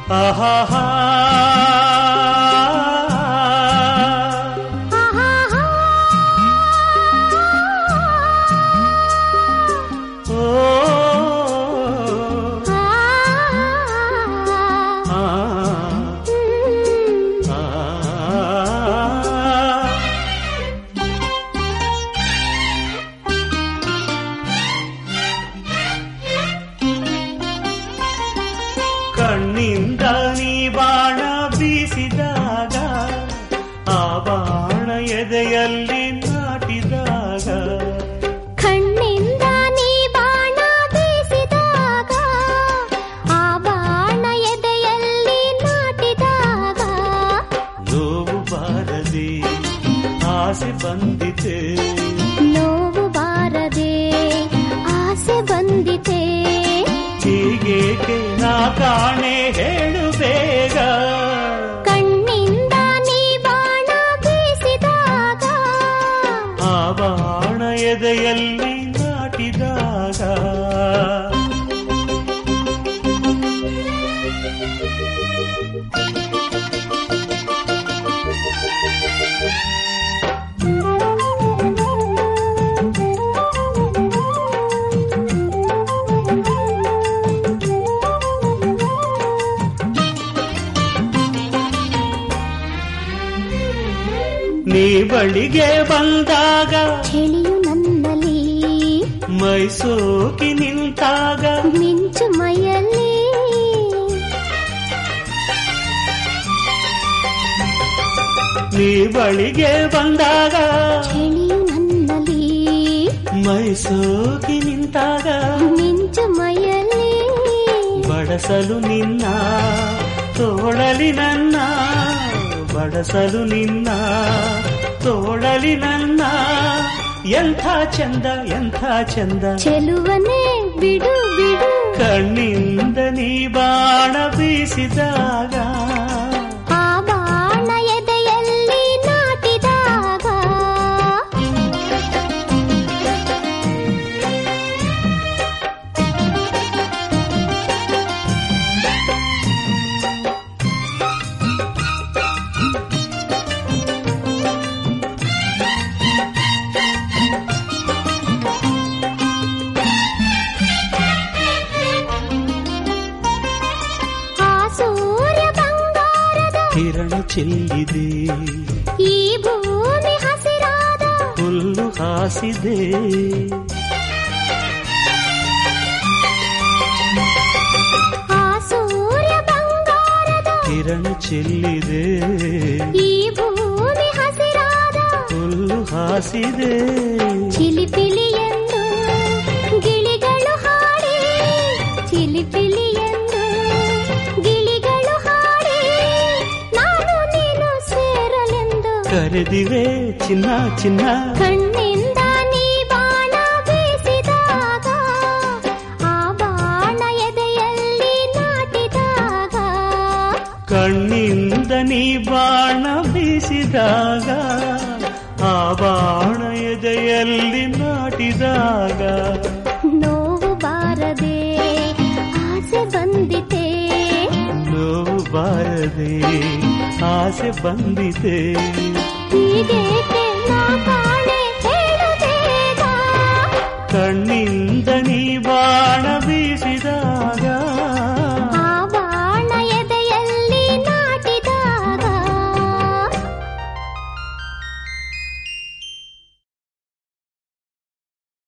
ಆಹಾಹಾ ಆಹಾಹಾ. ಓ ಆ. ಆ ಹ್ಮ್. ಆ ಕಣ್ಣಿಂದ ನೀ ಬಾಣ ಬೀಸಿದಾಗ ಆ ಬಾಣ ಎದೆಯಲ್ಲಿ ನಾಟಿದಾಗ ಕಣ್ಣಿಂದ ನೀ ಬಾಣ ಬೀಸಿದಾಗ ಆ ಬಾಣ ಎದೆಯಲ್ಲಿ ನಾಟಿದಾಗ ನೋವು ಬಾರದೆ ಆಸೆ ಬಂದಿತೆ ನೋವು ಬಾರದೆ ಆಸೆ ಬಂದಿತೆ ಹೀಗೇಕೆ ನಾ ಕಾಣೆ ಹೇಳು ಬೇಗ ಕಣ್ಣಿಂದ ನೀ ಬಾಣ ಬೀಸಿದಾಗ ಆ ಬಾಣ ಎದೆಯಲ್ಲಿ ನಾಟಿದಾಗ ನೀ ಬಳಿಗೆ ಬಂದಾಗ ಚಳಿಯು ನನ್ನಲ್ಲಿ ಮೈಸೂಕಿ ನಿಂತಾಗ ಮಿಂಚು ಮೈಯಲ್ಲಿ ನೀ ಬಳಿಗೆ ಬಂದಾಗ ಚಳಿಯು ನನ್ನಲ್ಲಿ ಮೈಸೂಕಿ ನಿಂತಾಗ ಮಿಂಚು ಮೈಯಲ್ಲಿ ಬಡಸಲು ನಿನ್ನ ತೋಳಲಿ ನನ್ನ ಬಡಸಲು ನಿನ್ನ ತೋಳಲಿ ನನ್ನ ಎಂಥ ಚಂದ ಎಂಥ ಚಂದ ಚೆಲುವನೇ ಬಿಡು ಬಿಡು ಕಣ್ಣಿಂದ ನೀ ಬಾಣ ಬೀಸಿದಾಗ ಆ ಬಾಣ ಎದೆಯಲ್ಲಿ ನಾಟಿದಾಗ ಆ ಸೂರ್ಯ ಬಂಗಾರದ ಕಿರಣ ಚೆಲ್ಲಿದೆ ಈ ಭೂಮಿ ಹಸಿರಾದ ಹುಲ್ಲು ಹಾಸಿದೆ ಆ ಸೂರ್ಯ ಬಂಗಾರದ ಕಿರಣ ಚೆಲ್ಲಿದೆ ಈ ಭೂಮಿ ಹಸಿರಾದ ಹುಲ್ಲು ಹಾಸಿದೆ ಚಿಲಿಪಿಲಿ ಎಂದು ಗಿಳಿಗಳು ಹಾಡಿ ಚಿಲಿಪಿಲಿ ಎಂದು ಗಿಳಿಗಳು ಹಾಡಿ ನಾನು ನೀನು ಸೇರಲೆಂದು ಕರೆದಿವೆ ಚಿನ್ನ ಚಿನ್ನ ಕಣ್ಣಿಂದ ನೀ ಬಾಣ ಬೀಸಿದಾಗ ಆ ಬಾಣ ಎದೆಯಲ್ಲಿ ನಾಟಿದಾಗ ಕಣ್ಣಿಂದ ನೀ ಬಾಣ ಬೀಸಿದಾಗ ಆ ಬಾಣ ಎದೆಯಲ್ಲಿ ನಾಟಿದಾಗ ನೋವು ಬಾರದೆ ಆಸೆ ಬಂದಿತೆ ನೋವು ಬಾರದೆ ಆಸೆ ಬಂದಿದೆ ಹೀಗೇಕೆ ನಾ ಕಾಣೆ ಹೇಳು ಬೇಗ ಕಣ್ಣಿಂದ